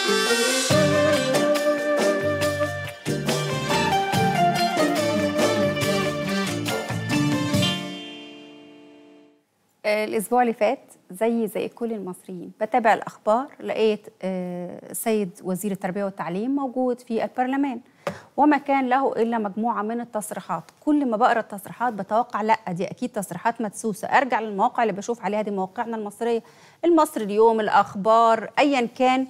الاسبوع اللي فات زي زي كل المصريين بتابع الاخبار لقيت السيد وزير التربيه والتعليم موجود في البرلمان وما كان له الا مجموعه من التصريحات كل ما بقرا التصريحات بتوقع لا دي اكيد تصريحات مدسوسه ارجع للمواقع اللي بشوف عليها دي مواقعنا المصريه المصري اليوم الاخبار ايا كان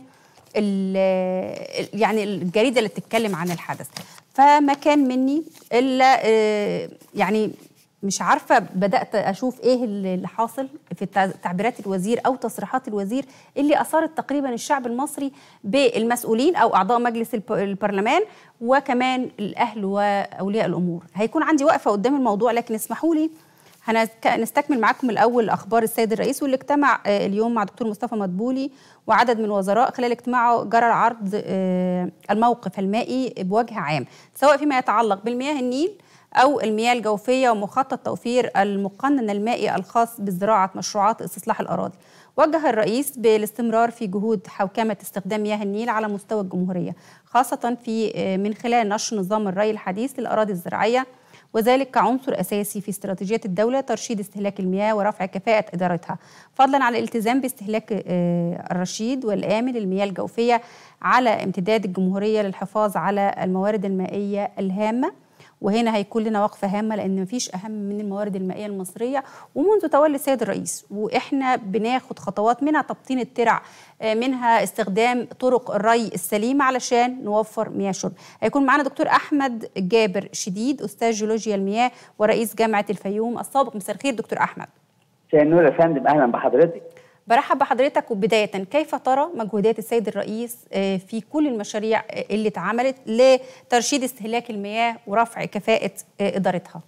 يعني الجريده اللي بتتكلم عن الحدث فما كان مني الا يعني مش عارفه بدات اشوف ايه اللي حاصل في تعبيرات الوزير او تصريحات الوزير اللي اثارت تقريبا الشعب المصري بالمسؤولين او اعضاء مجلس البرلمان وكمان الاهل واولياء الامور هيكون عندي وقفه قدام الموضوع لكن اسمحوا لي هنستكمل معاكم الاول اخبار السيد الرئيس واللي اجتمع اليوم مع دكتور مصطفى مدبولي وعدد من الوزراء خلال اجتماعه جرى عرض الموقف المائي بوجه عام سواء فيما يتعلق بالمياه النيل أو المياه الجوفية ومخطط توفير المقنن المائي الخاص بزراعة مشروعات استصلاح الأراضي وجه الرئيس بالاستمرار في جهود حوكمة استخدام مياه النيل على مستوى الجمهورية خاصة في من خلال نشر نظام الري الحديث للأراضي الزراعية وذلك كعنصر أساسي في استراتيجية الدولة ترشيد استهلاك المياه ورفع كفاءة إدارتها فضلا عن الالتزام باستهلاك الرشيد والآمن للمياه الجوفية على امتداد الجمهورية للحفاظ على الموارد المائية الهامة وهنا هيكون لنا وقفه هامه لان مفيش اهم من الموارد المائيه المصريه ومنذ تولي السيد الرئيس واحنا بناخد خطوات منها تبطين الترع منها استخدام طرق الري السليمه علشان نوفر مياه شرب هيكون معنا دكتور احمد جابر شديد استاذ جيولوجيا المياه ورئيس جامعه الفيوم السابق مساء الخير دكتور احمد مساء النور يا فندم اهلا بحضرتك برحب بحضرتك وبداية كيف ترى مجهودات السيد الرئيس في كل المشاريع اللي اتعملت لترشيد استهلاك المياه ورفع كفاءة إدارتها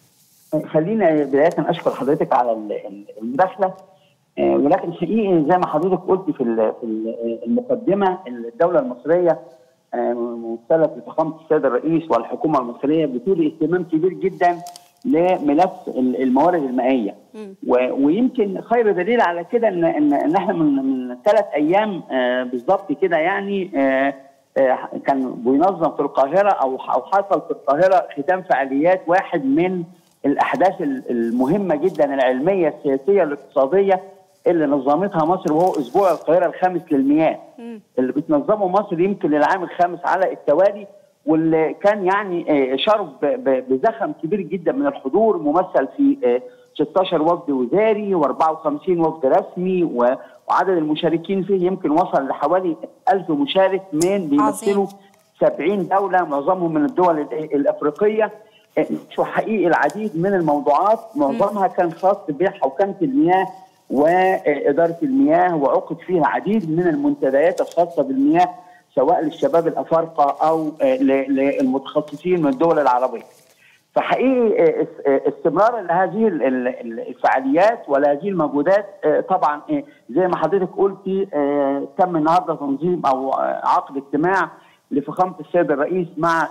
خلينا بداية أشكر حضرتك على المداخلة ولكن حقيقي زي ما حضرتك قلت في المقدمة الدولة المصرية ممثلة في فخامة السيد الرئيس والحكومة المصرية بتولي اهتمام كبير جدا لملف الموارد المائيه ويمكن خير دليل على كده ان ان, إن احنا من من ثلاث ايام آه بالظبط كده يعني آه آه كان بينظم في القاهره او او حصل في القاهره ختام فعاليات واحد من الاحداث المهمه جدا العلميه السياسيه الاقتصاديه اللي نظمتها مصر وهو اسبوع القاهره الخامس للمياه اللي بتنظمه مصر يمكن للعام الخامس على التوالي واللي كان يعني شرف بزخم كبير جدا من الحضور ممثل في 16 وفد وزاري و54 وفد رسمي وعدد المشاركين فيه يمكن وصل لحوالي 1000 مشارك من بيمثلوا 70 دوله معظمهم من الدول الافريقيه شو حقيقي العديد من الموضوعات معظمها كان خاص بحوكمه المياه واداره المياه وعقد فيها العديد من المنتديات الخاصه بالمياه سواء للشباب الافارقه او للمتخصصين من الدول العربيه. فحقيقي استمرار لهذه الفعاليات ولهذه المجهودات طبعا زي ما حضرتك قلتي تم النهارده تنظيم او عقد اجتماع لفخامه السيد الرئيس مع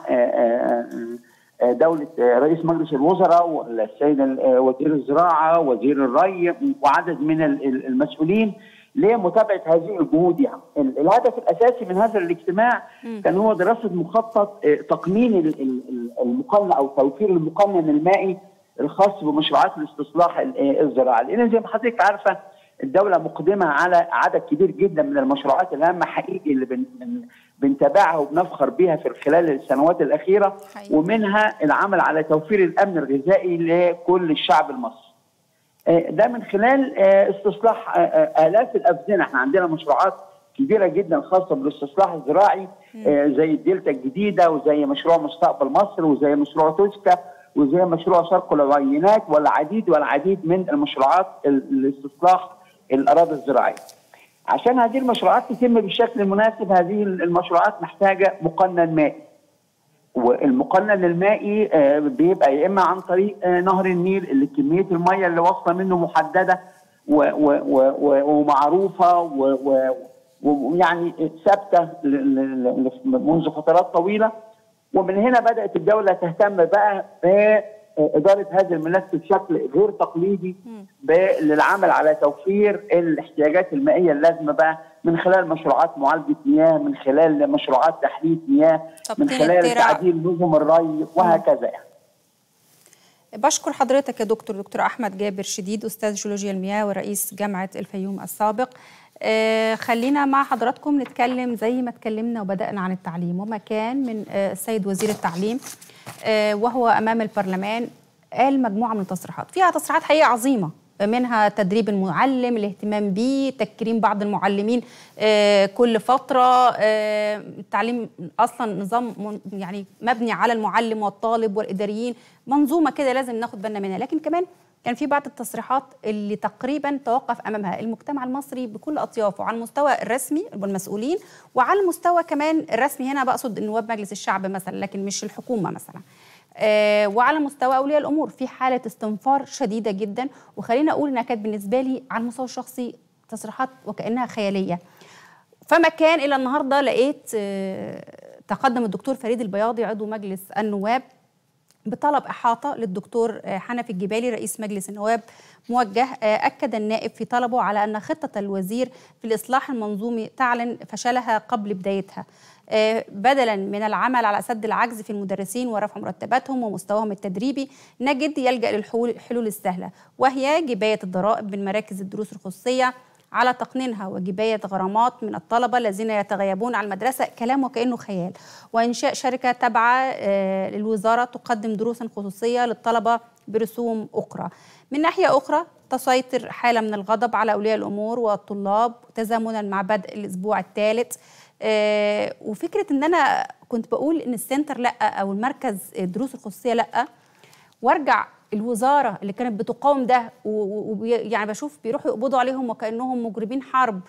دوله رئيس مجلس الوزراء والسيد وزير الزراعه وزير الري وعدد من المسؤولين لمتابعه هذه الجهود يعني الهدف الاساسي من هذا الاجتماع م. كان هو دراسه مخطط تقنين المقنن او توفير المقنن المائي الخاص بمشروعات الاستصلاح الزراعي لان زي ما حضرتك عارفه الدوله مقدمه على عدد كبير جدا من المشروعات الهامه حقيقي اللي بن بنتابعها وبنفخر بها في خلال السنوات الاخيره حقيقي. ومنها العمل على توفير الامن الغذائي لكل الشعب المصري ده من خلال استصلاح الاف الافزنه احنا عندنا مشروعات كبيره جدا خاصه بالاستصلاح الزراعي زي الدلتا الجديده وزي مشروع مستقبل مصر وزي مشروع توسكا وزي مشروع شرق العينات والعديد والعديد من المشروعات الاستصلاح الاراضي الزراعيه. عشان هذه المشروعات تتم بالشكل المناسب هذه المشروعات محتاجه مقنن مائي. والمقنن المائي بيبقى يا اما عن طريق نهر النيل اللي كميه الميه اللي واصله منه محدده ومعروفه ويعني ثابته منذ فترات طويله ومن هنا بدات الدوله تهتم بقى اداره هذا الملف بشكل غير تقليدي للعمل على توفير الاحتياجات المائيه اللازمه بقى من خلال مشروعات معالجه مياه من خلال مشروعات تحليه مياه من خلال تعديل نظم الري وهكذا يعني. بشكر حضرتك يا دكتور دكتور احمد جابر شديد استاذ جيولوجيا المياه ورئيس جامعه الفيوم السابق آه خلينا مع حضراتكم نتكلم زي ما اتكلمنا وبدانا عن التعليم وما كان من آه السيد وزير التعليم آه وهو امام البرلمان قال مجموعه من التصريحات فيها تصريحات حقيقه عظيمه منها تدريب المعلم الاهتمام به تكريم بعض المعلمين آه كل فترة آه التعليم أصلا نظام يعني مبني على المعلم والطالب والإداريين منظومة كده لازم ناخد بالنا منها لكن كمان كان في بعض التصريحات اللي تقريبا توقف امامها المجتمع المصري بكل اطيافه على المستوى الرسمي والمسؤولين وعلى المستوى كمان الرسمي هنا بقصد نواب مجلس الشعب مثلا لكن مش الحكومه مثلا آه وعلى مستوى اولياء الامور في حاله استنفار شديده جدا وخلينا اقول انها كانت بالنسبه لي على المستوى الشخصي تصريحات وكانها خياليه فما كان الى النهارده لقيت آه تقدم الدكتور فريد البياضي عضو مجلس النواب بطلب إحاطة للدكتور حنفي الجبالي رئيس مجلس النواب موجه أكد النائب في طلبه على أن خطة الوزير في الإصلاح المنظومي تعلن فشلها قبل بدايتها بدلا من العمل على سد العجز في المدرسين ورفع مرتباتهم ومستواهم التدريبي نجد يلجأ للحلول السهلة وهي جباية الضرائب من مراكز الدروس الخصوصية على تقنينها وجباية غرامات من الطلبة الذين يتغيبون عن المدرسة كلام وكأنه خيال وإنشاء شركة تابعة للوزارة تقدم دروسا خصوصية للطلبة برسوم أخرى من ناحية أخرى تسيطر حالة من الغضب على أولياء الأمور والطلاب تزامنا مع بدء الأسبوع الثالث وفكرة أن أنا كنت بقول أن السنتر لأ أو المركز الدروس الخصوصية لأ وارجع الوزاره اللي كانت بتقاوم ده ويعني بشوف بيروحوا يقبضوا عليهم وكانهم مجرمين حرب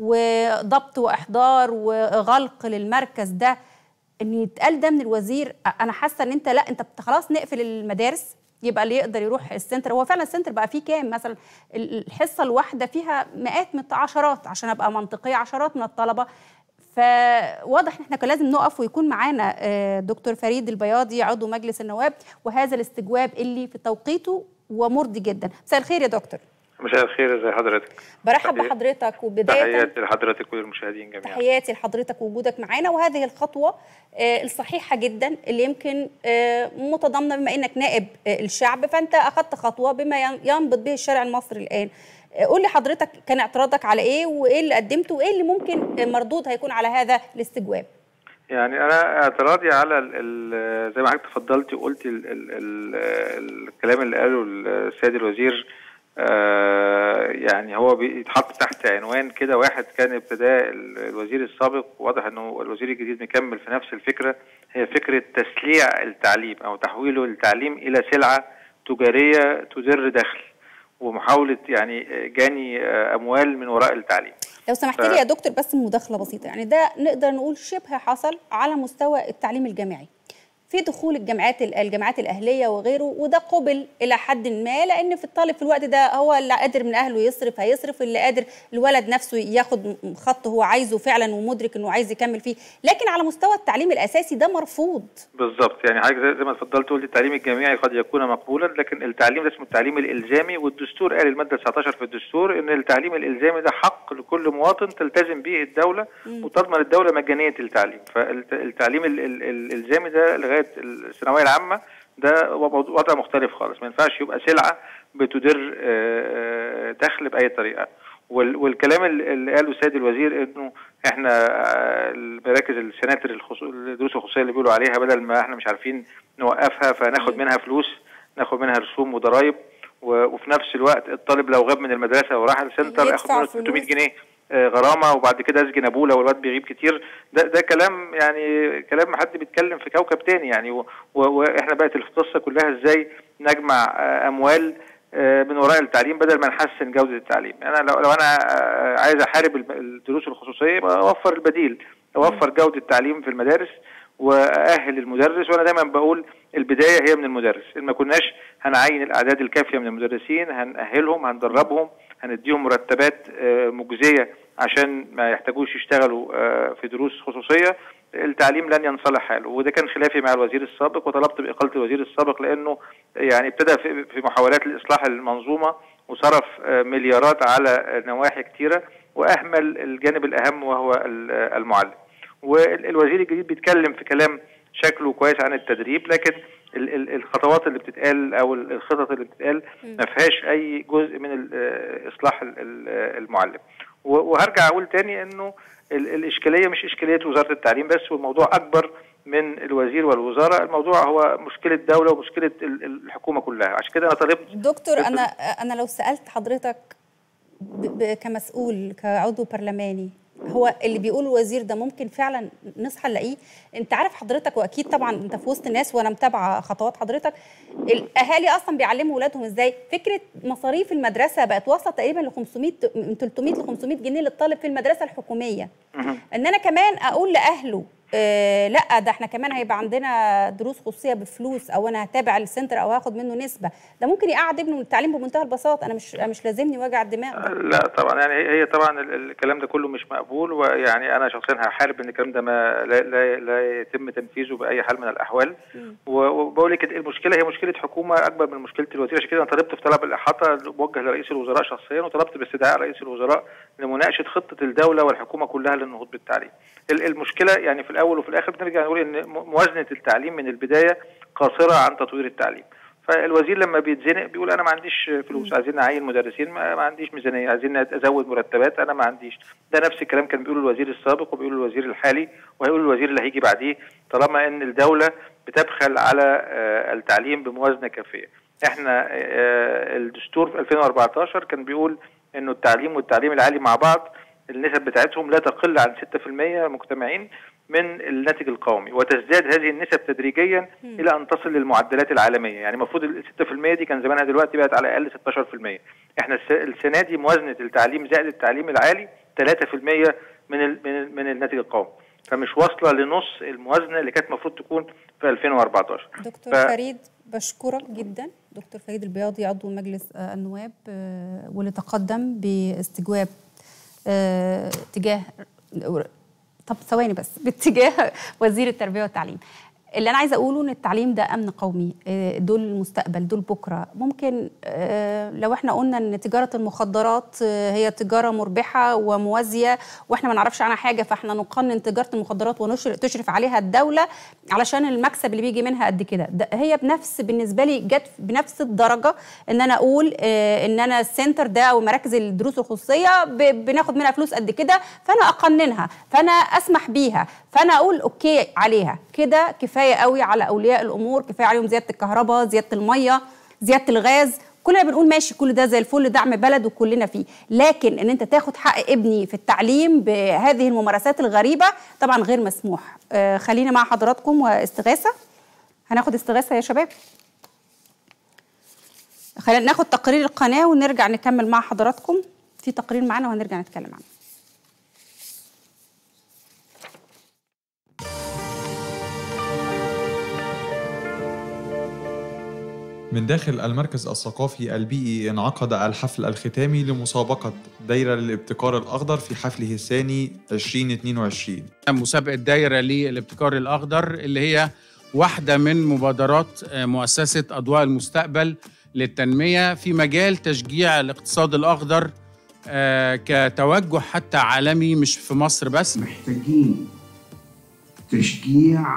وضبط واحضار وغلق للمركز ده ان يتقال ده من الوزير انا حاسه ان انت لا انت خلاص نقفل المدارس يبقى اللي يقدر يروح السنتر هو فعلا السنتر بقى فيه كام مثلا الحصه الواحده فيها مئات من عشرات عشان ابقى منطقيه عشرات من الطلبه فواضح ان احنا كان لازم نقف ويكون معانا دكتور فريد البياضي عضو مجلس النواب وهذا الاستجواب اللي في توقيته ومرضي جدا مساء الخير يا دكتور مساء الخير ازي حضرتك برحب بحضرتك وبدايه تحياتي لحضرتك وللمشاهدين جميعا تحياتي لحضرتك ووجودك معانا وهذه الخطوه آه الصحيحه جدا اللي يمكن آه متضامنه بما انك نائب آه الشعب فانت اخذت خطوه بما ينبض به الشارع المصري الان قول لي حضرتك كان اعتراضك على ايه وايه اللي قدمته وايه اللي ممكن مردود هيكون على هذا الاستجواب يعني انا اعتراضي على ال ال زي ما حضرتك تفضلتي وقلتي ال ال ال الكلام اللي قاله السيد الوزير آه يعني هو بيتحط تحت عنوان كده واحد كان ابتداء الوزير السابق واضح انه الوزير الجديد مكمل في نفس الفكره هي فكره تسليع التعليم او تحويله التعليم الى سلعه تجاريه تدر دخل ومحاوله يعني جاني اموال من وراء التعليم لو سمحت لي يا دكتور بس مداخله بسيطه يعني ده نقدر نقول شبه حصل على مستوى التعليم الجامعي في دخول الجامعات الجامعات الاهليه وغيره وده قبل الى حد ما لان في الطالب في الوقت ده هو اللي قادر من اهله يصرف هيصرف اللي قادر الولد نفسه ياخد خط هو عايزه فعلا ومدرك انه عايز يكمل فيه لكن على مستوى التعليم الاساسي ده مرفوض بالظبط يعني حضرتك زي ما اتفضلت قلت التعليم الجامعي قد يكون مقبولا لكن التعليم ده اسمه التعليم الالزامي والدستور قال الماده 19 في الدستور ان التعليم الالزامي ده حق لكل مواطن تلتزم به الدوله وتضمن الدوله مجانيه التعليم فالتعليم الالزامي ده لغايه الثانويه العامه ده وضع مختلف خالص ما ينفعش يبقى سلعه بتدر دخل باي طريقه والكلام اللي قاله السيد الوزير انه احنا المراكز السناتر الدروس الخصوصيه اللي بيقولوا عليها بدل ما احنا مش عارفين نوقفها فناخد منها فلوس ناخد منها رسوم وضرائب وفي نفس الوقت الطالب لو غاب من المدرسه وراح السنتر اخد منه 300 جنيه غرامه وبعد كده اسجن ابوه لو الواد بيغيب كتير ده ده كلام يعني كلام حد بيتكلم في كوكب تاني يعني واحنا بقت القصه كلها ازاي نجمع اموال من وراء التعليم بدل ما نحسن جوده التعليم انا لو, لو انا عايز احارب الدروس الخصوصيه اوفر البديل اوفر جوده التعليم في المدارس واهل المدرس وانا دايما بقول البدايه هي من المدرس ان ما كناش هنعين الاعداد الكافيه من المدرسين هنأهلهم هندربهم هنديهم مرتبات مجزيه عشان ما يحتاجوش يشتغلوا في دروس خصوصيه التعليم لن ينصلح حاله وده كان خلافي مع الوزير السابق وطلبت باقاله الوزير السابق لانه يعني ابتدى في محاولات لاصلاح المنظومه وصرف مليارات على نواحي كثيره واهمل الجانب الاهم وهو المعلم والوزير الجديد بيتكلم في كلام شكله كويس عن التدريب لكن الخطوات اللي بتتقال او الخطط اللي بتتقال ما فيهاش اي جزء من اصلاح المعلم وهرجع اقول تاني انه الاشكاليه مش اشكاليه وزاره التعليم بس والموضوع اكبر من الوزير والوزاره الموضوع هو مشكله دوله ومشكله الحكومه كلها عشان كده انا طالبت دكتور انا انا لو سالت حضرتك كمسؤول كعضو برلماني هو اللي بيقول الوزير ده ممكن فعلا نصحى نلاقيه انت عارف حضرتك واكيد طبعا انت في وسط الناس وانا متابعه خطوات حضرتك الاهالي اصلا بيعلموا اولادهم ازاي فكره مصاريف المدرسه بقت واصله تقريبا ل 500 من 300 ل 500 جنيه للطالب في المدرسه الحكوميه ان انا كمان اقول لاهله آه لا ده احنا كمان هيبقى عندنا دروس خصوصيه بفلوس او انا هتابع السنتر او هاخد منه نسبه ده ممكن يقعد ابنه التعليم بمنتهى البساطه انا مش مش لازمني وجع الدماغ لا طبعا يعني هي طبعا الكلام ده كله مش مقبول ويعني انا شخصيا هحارب ان الكلام ده ما لا, لا, لا يتم تنفيذه باي حال من الاحوال وبقول لك المشكله هي مشكله حكومه اكبر من مشكله الوزير عشان كده انا طلبت في طلب الاحاطه موجه لرئيس الوزراء شخصيا وطلبت باستدعاء رئيس الوزراء لمناقشه خطه الدوله والحكومه كلها للنهوض بالتعليم المشكله يعني في الاول وفي الاخر بنرجع نقول ان موازنه التعليم من البدايه قاصره عن تطوير التعليم فالوزير لما بيتزنق بيقول انا ما عنديش فلوس عايزين نعين مدرسين ما, ما عنديش ميزانيه عايزين ازود مرتبات انا ما عنديش ده نفس الكلام كان بيقوله الوزير السابق وبيقوله الوزير الحالي وهيقول الوزير اللي هيجي بعديه طالما ان الدوله بتبخل على التعليم بموازنه كافيه احنا الدستور في 2014 كان بيقول انه التعليم والتعليم العالي مع بعض النسب بتاعتهم لا تقل عن 6% مجتمعين من الناتج القومي وتزداد هذه النسب تدريجيا م. الى ان تصل للمعدلات العالميه يعني المفروض ال 6% دي كان زمانها دلوقتي بقت على الاقل 16% احنا السنه دي موازنه التعليم زائد التعليم العالي 3% من ال من, ال من الناتج القومي فمش واصله لنص الموازنه اللي كانت المفروض تكون في 2014 دكتور ف... فريد بشكرك جدا دكتور فريد البياضي عضو مجلس النواب واللي تقدم باستجواب اه تجاه طب ثواني بس باتجاه وزير التربيه والتعليم اللي انا عايزه اقوله ان التعليم ده امن قومي دول المستقبل دول بكره ممكن لو احنا قلنا ان تجاره المخدرات هي تجاره مربحه وموازيه واحنا ما نعرفش عنها حاجه فاحنا نقنن تجاره المخدرات وتشرف عليها الدوله علشان المكسب اللي بيجي منها قد كده هي بنفس بالنسبه لي جت بنفس الدرجه ان انا اقول ان انا السنتر ده او مراكز الدروس الخصوصيه بناخد منها فلوس قد كده فانا اقننها فانا اسمح بيها فانا اقول اوكي عليها كده كفايه قوي على اولياء الامور كفايه عليهم زياده الكهرباء زياده الميه زياده الغاز كلنا بنقول ماشي كل ده زي الفل دعم بلد وكلنا فيه لكن ان انت تاخد حق ابني في التعليم بهذه الممارسات الغريبه طبعا غير مسموح آه خلينا مع حضراتكم واستغاثه هناخد استغاثه يا شباب خلينا ناخد تقرير القناه ونرجع نكمل مع حضراتكم في تقرير معانا وهنرجع نتكلم عنه من داخل المركز الثقافي البيئي انعقد الحفل الختامي لمسابقة دايرة للابتكار الأخضر في حفله الثاني 2022 مسابقة دايرة للابتكار الأخضر اللي هي واحدة من مبادرات مؤسسة أضواء المستقبل للتنمية في مجال تشجيع الاقتصاد الأخضر كتوجه حتى عالمي مش في مصر بس محتاجين تشجيع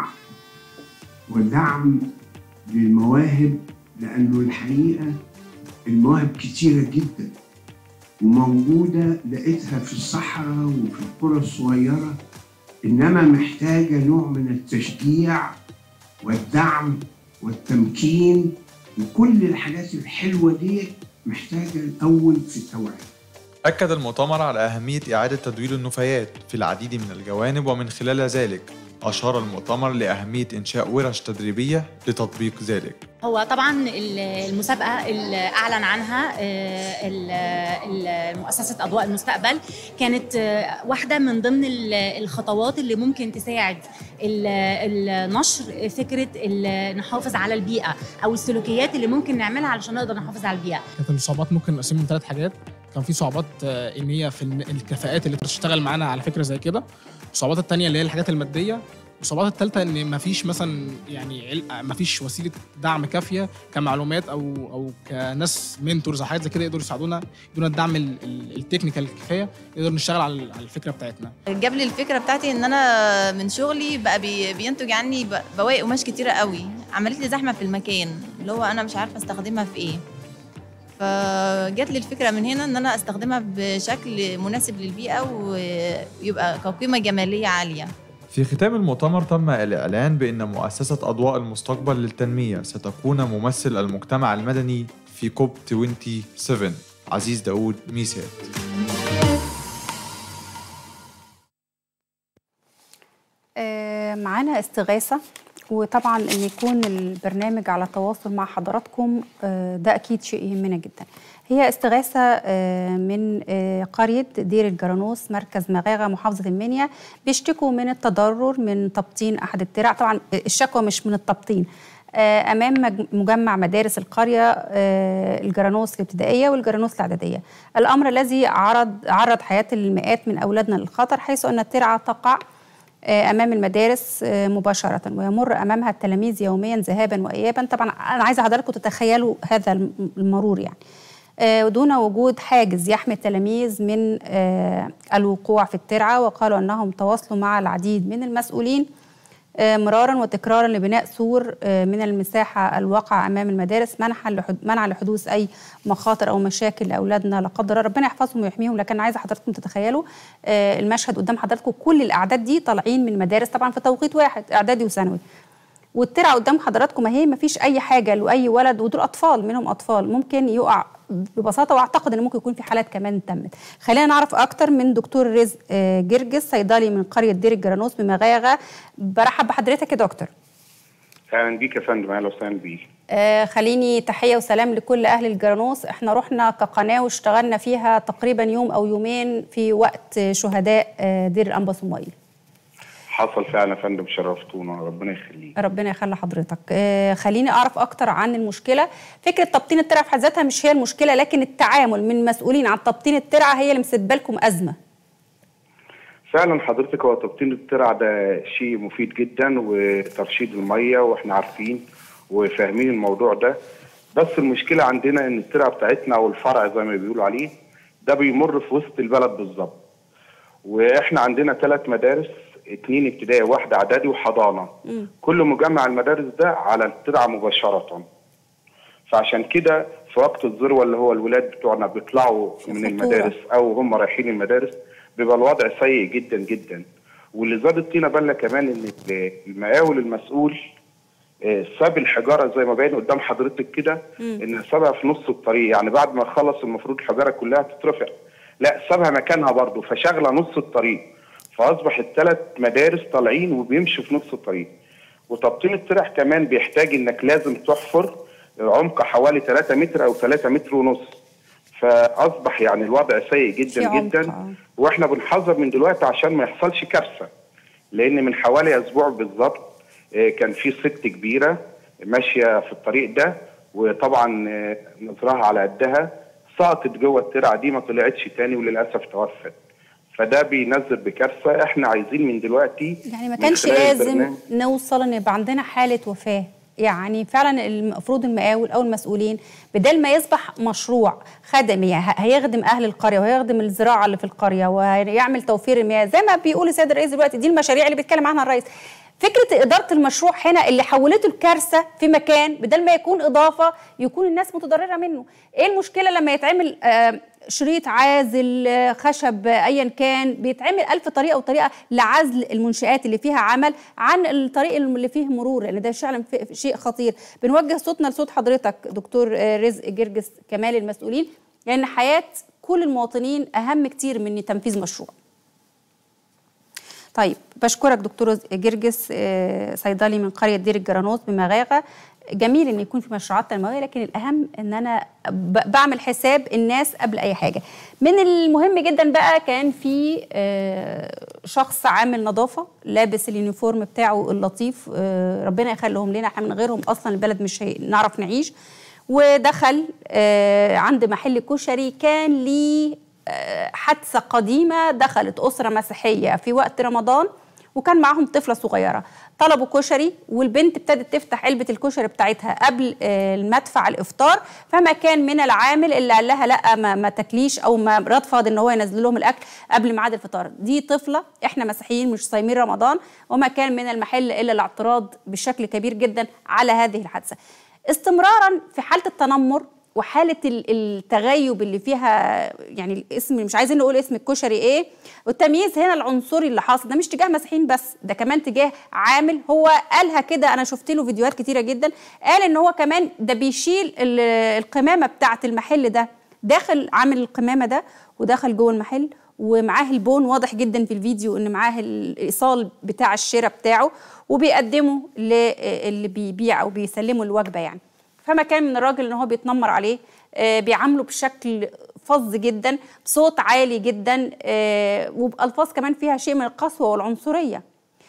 ودعم للمواهب لأنه الحقيقة المواهب كتيرة جدا وموجودة لقيتها في الصحراء وفي القرى الصغيرة إنما محتاجة نوع من التشجيع والدعم والتمكين وكل الحاجات الحلوة دي محتاجة الأول في التوعية أكد المؤتمر على أهمية إعادة تدوير النفايات في العديد من الجوانب ومن خلال ذلك أشار المؤتمر لأهمية إنشاء ورش تدريبية لتطبيق ذلك هو طبعا المسابقة اللي أعلن عنها مؤسسة أضواء المستقبل كانت واحدة من ضمن الخطوات اللي ممكن تساعد النشر فكرة نحافظ على البيئة أو السلوكيات اللي ممكن نعملها علشان نقدر نحافظ على البيئة كانت المسابقات ممكن نقسمها ثلاث حاجات كان في صعوبات آه، ان هي في الن- الكفاءات اللي تشتغل معانا على فكره زي كده الصعوبات التانية اللي هي الحاجات الماديه والصعوبات الثالثه ان مفيش مثلا يعني عل- مفيش وسيله دعم كافيه كمعلومات او او كناس منتورز او حاجات زي كده يقدروا يساعدونا يدونا الدعم ال- ال- التكنيكال الكفايه نقدر نشتغل على على الفكره بتاعتنا جاب لي الفكره بتاعتي ان انا من شغلي بقى بي بينتج عني ب- بواقي قماش كتيره قوي عملت لي زحمه في المكان اللي هو انا مش عارفه استخدمها في ايه فجات لي الفكره من هنا ان انا استخدمها بشكل مناسب للبيئه ويبقى كقيمه جماليه عاليه في ختام المؤتمر تم الإعلان بأن مؤسسة أضواء المستقبل للتنمية ستكون ممثل المجتمع المدني في كوب 27 عزيز داود ميسات آه، معانا استغاثة وطبعا ان يكون البرنامج على تواصل مع حضراتكم آه، ده اكيد شيء يهمنا جدا هي استغاثة آه، من آه، قرية دير الجرانوس مركز مغاغة محافظة المنيا بيشتكوا من التضرر من تبطين أحد الترع طبعا الشكوى مش من التبطين آه، أمام مج- مجمع مدارس القرية آه، الجرانوس الابتدائية والجرانوس الإعدادية الأمر الذي عرض عرض حياة المئات من أولادنا للخطر حيث أن الترعة تقع آه، امام المدارس آه، مباشره ويمر امامها التلاميذ يوميا ذهابا وايابا طبعا انا عايزه حضراتكم تتخيلوا هذا الم- المرور يعني آه، دون وجود حاجز يحمي التلاميذ من آه، الوقوع في الترعه وقالوا انهم تواصلوا مع العديد من المسؤولين آه، مرارا وتكرارا لبناء سور آه، من المساحه الواقعه امام المدارس منعا لحد- منعا لحدوث اي مخاطر او مشاكل لاولادنا لا قدر الله ربنا يحفظهم ويحميهم لكن أنا عايزه حضراتكم تتخيلوا آه، المشهد قدام حضراتكم كل الاعداد دي طالعين من المدارس طبعا في توقيت واحد اعدادي وثانوي والترعه قدام حضراتكم اهي ما فيش اي حاجه لاي ولد ودول اطفال منهم اطفال ممكن يقع ببساطه واعتقد ان ممكن يكون في حالات كمان تمت خلينا نعرف اكتر من دكتور رزق آه، جرجس صيدلي من قريه دير الجرانوس بمغاغه برحب بحضرتك يا دكتور اهلا بيك يا فندم اهلا وسهلا بيك آه خليني تحيه وسلام لكل اهل الجرانوس احنا رحنا كقناه واشتغلنا فيها تقريبا يوم او يومين في وقت شهداء آه دير الانبا صموئيل حصل فعلا يا فندم شرفتونا ربنا يخليك ربنا يخلي حضرتك آه خليني اعرف اكتر عن المشكله فكره تبطين الترعه في حد ذاتها مش هي المشكله لكن التعامل من مسؤولين عن تبطين الترعه هي اللي مسببه لكم ازمه فعلا حضرتك هو تبطين الترع ده شيء مفيد جدا وترشيد الميه واحنا عارفين وفاهمين الموضوع ده بس المشكله عندنا ان الترع بتاعتنا او الفرع زي ما بيقولوا عليه ده بيمر في وسط البلد بالظبط واحنا عندنا ثلاث مدارس اتنين ابتدائي واحده اعدادي وحضانه كل مجمع المدارس ده على الترعه مباشره فعشان كده في وقت الذروه اللي هو الولاد بتوعنا بيطلعوا من خطورة. المدارس او هم رايحين المدارس بيبقى الوضع سيء جدا جدا واللي زاد الطينه بالنا كمان ان المقاول المسؤول آه، ساب الحجاره زي ما باين قدام حضرتك كده ان سابها في نص الطريق يعني بعد ما خلص المفروض الحجاره كلها تترفع لا سابها مكانها برضه فشغله نص الطريق فاصبح الثلاث مدارس طالعين وبيمشوا في نص الطريق وتبطين الترع كمان بيحتاج انك لازم تحفر عمق حوالي 3 متر او 3 متر ونص فاصبح يعني الوضع سيء في جدا عمق، جدا آه. واحنا بنحذر من دلوقتي عشان ما يحصلش كارثه لان من حوالي اسبوع بالظبط آه، كان في ست كبيره ماشيه في الطريق ده وطبعا آه، نظرها على قدها سقطت جوه الترعه دي ما طلعتش تاني وللاسف توفت فده بينذر بكارثه احنا عايزين من دلوقتي يعني ما من كانش خلال لازم البرنامج- نوصل ان يبقى عندنا حاله وفاه يعني فعلا المفروض المقاول او المسؤولين بدل ما يصبح مشروع خدمي ه- هيخدم اهل القريه وهيخدم الزراعه اللي في القريه ويعمل توفير المياه زي ما بيقول السيد الرئيس دلوقتي دي المشاريع اللي بيتكلم عنها الرئيس فكره اداره المشروع هنا اللي حولته الكارثه في مكان بدل ما يكون اضافه يكون الناس متضرره منه ايه المشكله لما يتعمل آه شريط عازل آه، خشب آه، ايا كان بيتعمل ألف طريقه وطريقه لعزل المنشآت اللي فيها عمل عن الطريق اللي فيه مرور لان ده فعلا في- شيء خطير بنوجه صوتنا لصوت حضرتك دكتور آه، رزق جرجس كمال المسؤولين لان حياه كل المواطنين اهم كتير من تنفيذ مشروع طيب بشكرك دكتور جرجس آه، صيدلي من قريه دير الجرانوس بمغاغه جميل ان يكون في مشروعات تنمويه لكن الاهم ان انا ب- بعمل حساب الناس قبل اي حاجه من المهم جدا بقى كان في آه، شخص عامل نظافه لابس اليونيفورم بتاعه اللطيف آه، ربنا يخليهم لنا احنا من غيرهم اصلا البلد مش هي- نعرف نعيش ودخل آه، عند محل كشري كان ليه آه، حادثه قديمه دخلت اسره مسيحيه في وقت رمضان وكان معاهم طفله صغيره طلبوا كشري والبنت ابتدت تفتح علبه الكشري بتاعتها قبل آه، المدفع الافطار فما كان من العامل اللي قال لها لا ما, ما تاكليش او ما رفض ان هو ينزل لهم الاكل قبل ميعاد الفطار دي طفله احنا مسيحيين مش صايمين رمضان وما كان من المحل الا الاعتراض بشكل كبير جدا على هذه الحادثه استمرارا في حاله التنمر وحاله ال- التغيب اللي فيها يعني الاسم مش عايزين نقول اسم الكشري ايه والتمييز هنا العنصري اللي حاصل ده مش تجاه مسيحيين بس ده كمان تجاه عامل هو قالها كده انا شفت له فيديوهات كتيره جدا قال ان هو كمان ده بيشيل ال- القمامه بتاعه المحل ده داخل عامل القمامه ده ودخل جوه المحل ومعاه البون واضح جدا في الفيديو ان معاه الايصال بتاع الشراء بتاعه وبيقدمه للي بيبيع او بيسلمه الوجبه يعني فما كان من الراجل ان هو بيتنمر عليه آه، بيعامله بشكل فظ جدا بصوت عالي جدا آه، وبالفاظ كمان فيها شيء من القسوه والعنصريه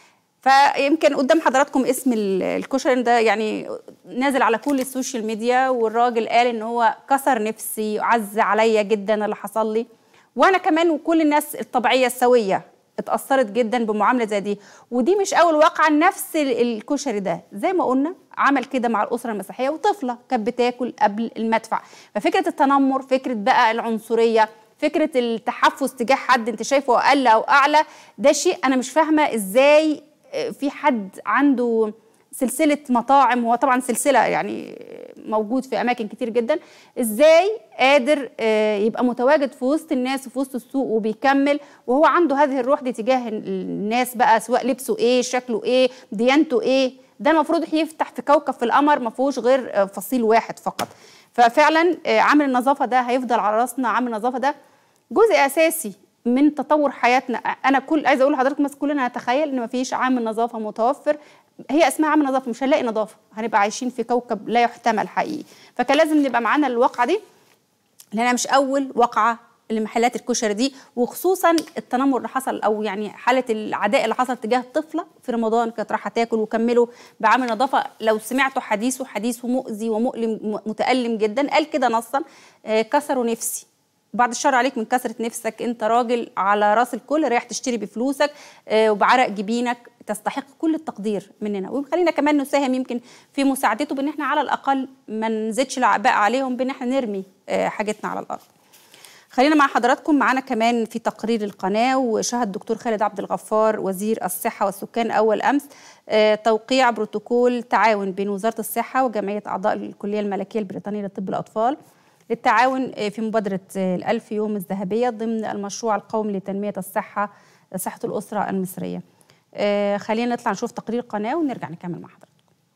فيمكن قدام حضراتكم اسم ال- الكشري ده يعني نازل على كل السوشيال ميديا والراجل قال ان هو كسر نفسي وعز عليا جدا اللي حصل لي وانا كمان وكل الناس الطبيعيه السويه اتأثرت جدا بمعاملة زي دي ودي مش أول واقعة نفس ال- الكشري ده زي ما قلنا عمل كده مع الأسرة المسيحية وطفلة كانت بتاكل قبل المدفع ففكرة التنمر فكرة بقى العنصرية فكرة التحفز تجاه حد انت شايفه أقل أو أعلى ده شيء أنا مش فاهمة إزاي آه، في حد عنده سلسلة مطاعم هو طبعا سلسلة يعني موجود في أماكن كتير جدا إزاي قادر آه، يبقى متواجد في وسط الناس وفي وسط السوق وبيكمل وهو عنده هذه الروح دي تجاه الناس بقى سواء لبسه إيه شكله إيه ديانته إيه ده المفروض يفتح في كوكب في القمر ما فيهوش غير آه، فصيل واحد فقط ففعلا آه، عامل النظافة ده هيفضل على راسنا عامل النظافة ده جزء أساسي من تطور حياتنا انا كل عايزه اقول لحضراتكم بس كلنا نتخيل ان مفيش عامل نظافه متوفر هي اسمها عامل نظافه مش هنلاقي نظافه هنبقى عايشين في كوكب لا يحتمل حقيقي فكان لازم نبقى معانا الواقعه دي لانها مش اول واقعه لمحلات الكشري دي وخصوصا التنمر اللي حصل او يعني حاله العداء اللي حصل تجاه طفله في رمضان كانت رايحه تاكل وكملوا بعامل نظافه لو سمعتوا حديثه حديثه مؤذي ومؤلم متالم جدا قال كده نصا آه، كسروا نفسي بعد الشر عليك من كثرة نفسك انت راجل على راس الكل رايح تشتري بفلوسك آه، وبعرق جبينك تستحق كل التقدير مننا وخلينا كمان نساهم يمكن في مساعدته بان احنا على الاقل ما نزيدش العباء عليهم بان احنا نرمي آه، حاجتنا على الارض خلينا مع حضراتكم معانا كمان في تقرير القناة وشهد الدكتور خالد عبد الغفار وزير الصحة والسكان أول أمس آه، توقيع بروتوكول تعاون بين وزارة الصحة وجمعية أعضاء الكلية الملكية البريطانية لطب الأطفال للتعاون آه، في مبادرة آه، الألف يوم الذهبية ضمن المشروع القومي لتنمية الصحة صحة الأسرة المصرية آه، خلينا نطلع نشوف تقرير القناة ونرجع نكمل مع حضراتكم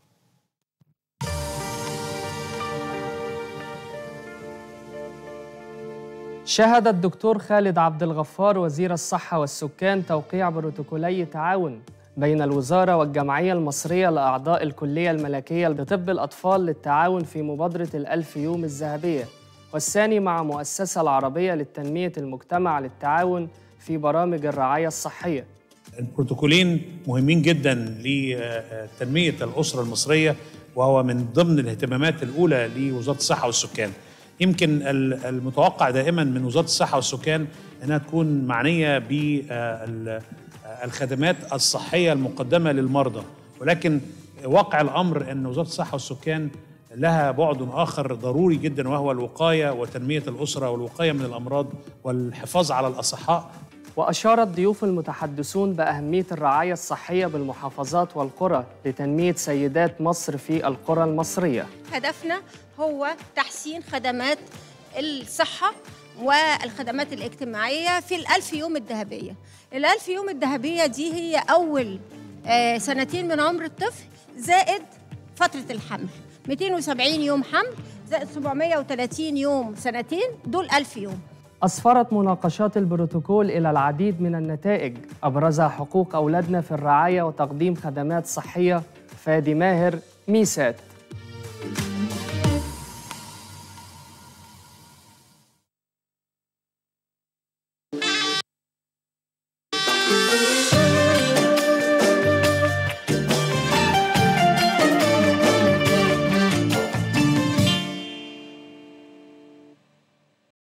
شهد الدكتور خالد عبد الغفار وزير الصحة والسكان توقيع بروتوكولي تعاون بين الوزارة والجمعية المصرية لأعضاء الكلية الملكية لطب الأطفال للتعاون في مبادرة الألف يوم الذهبية والثاني مع مؤسسة العربية للتنمية المجتمع للتعاون في برامج الرعاية الصحية البروتوكولين مهمين جدا لتنمية الأسرة المصرية وهو من ضمن الاهتمامات الأولى لوزارة الصحة والسكان يمكن ال- المتوقع دائما من وزارة الصحة والسكان أنها تكون معنية بالخدمات الصحية المقدمة للمرضى ولكن واقع الأمر أن وزارة الصحة والسكان لها بعد آخر ضروري جدا وهو الوقاية وتنمية الأسرة والوقاية من الأمراض والحفاظ على الأصحاء وأشار الضيوف المتحدثون بأهمية الرعاية الصحية بالمحافظات والقرى لتنمية سيدات مصر في القرى المصرية هدفنا هو تحسين خدمات الصحة والخدمات الاجتماعية في الألف يوم الذهبية الألف يوم الذهبية دي هي أول آه، سنتين من عمر الطفل زائد فترة الحمل 270 يوم حمل زائد 730 يوم سنتين دول ألف يوم أسفرت مناقشات البروتوكول إلى العديد من النتائج أبرزها حقوق أولادنا في الرعاية وتقديم خدمات صحية فادي ماهر ميسات